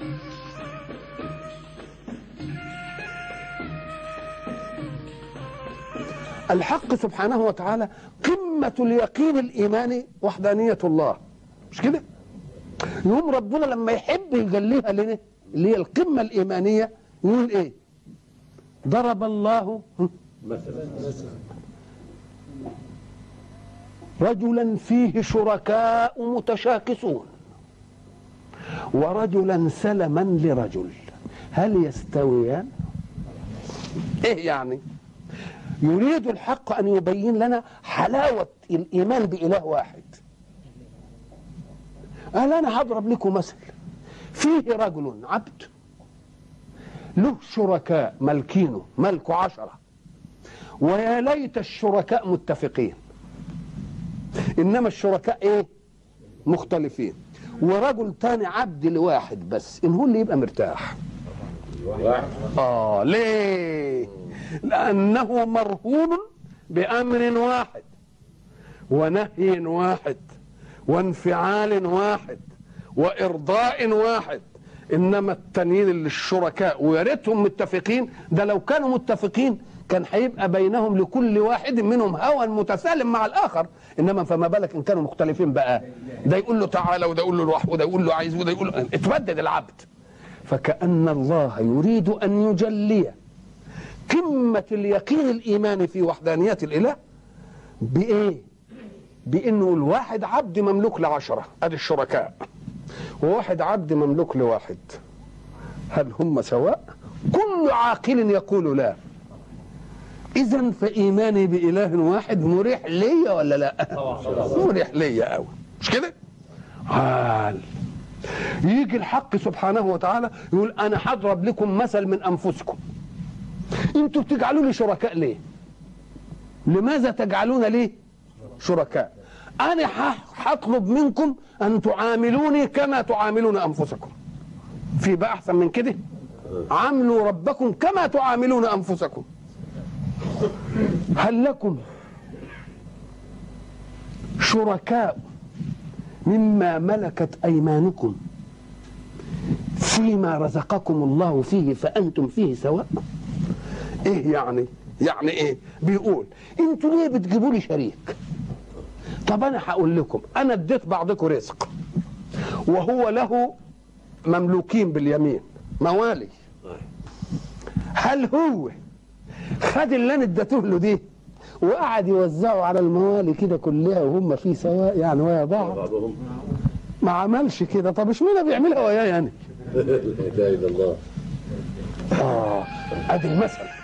الحق سبحانه وتعالى قمة اليقين الإيماني وحدانية الله مش كده؟ يوم ربنا لما يحب يجليها لنا اللي هي القمة الإيمانية يقول إيه؟ ضرب الله رجلا فيه شركاء متشاكسون ورجلا سلما لرجل هل يستويان؟ إيه يعني؟ يريد الحق أن يبين لنا حلاوة الإيمان بإله واحد قال أنا هضرب لكم مثل فيه رجل عبد له شركاء ملكينه ملكه عشرة ويا ليت الشركاء متفقين إنما الشركاء إيه مختلفين ورجل تاني عبد لواحد بس إن هو اللي يبقى مرتاح آه ليه لأنه مرهون بأمر واحد ونهي واحد وانفعال واحد وإرضاء واحد إنما التانيين اللي الشركاء ويا ريتهم متفقين ده لو كانوا متفقين كان هيبقى بينهم لكل واحد منهم هوى متسالم مع الآخر إنما فما بالك إن كانوا مختلفين بقى ده يقول له تعالى وده يقول له روح وده يقول له عايز وده يقول له اتبدد العبد فكأن الله يريد أن يجلي قمة اليقين الإيماني في وحدانية الإله بإيه؟ بإنه الواحد عبد مملوك لعشرة أدي الشركاء وواحد عبد مملوك لواحد هل هم سواء؟ كل عاقل يقول لا إذا فإيماني بإله واحد مريح ليا ولا لا؟ مريح ليا أوي مش كده؟ عال يجي الحق سبحانه وتعالى يقول أنا هضرب لكم مثل من أنفسكم انتوا بتجعلوا لي شركاء ليه لماذا تجعلون لي شركاء انا هطلب منكم ان تعاملوني كما تعاملون انفسكم في بقى احسن من كده عاملوا ربكم كما تعاملون انفسكم هل لكم شركاء مما ملكت ايمانكم فيما رزقكم الله فيه فانتم فيه سواء ايه يعني يعني ايه بيقول انتوا ليه بتجيبوا لي شريك طب انا هقول لكم انا اديت بعضكم رزق وهو له مملوكين باليمين موالي هل هو خد اللي انا اديته له دي وقعد يوزعه على الموالي كده كلها وهم في سواء يعني ويا بعض ما عملش كده طب اشمعنى بيعملها وياي يعني لا اله الا الله اه ادي المثل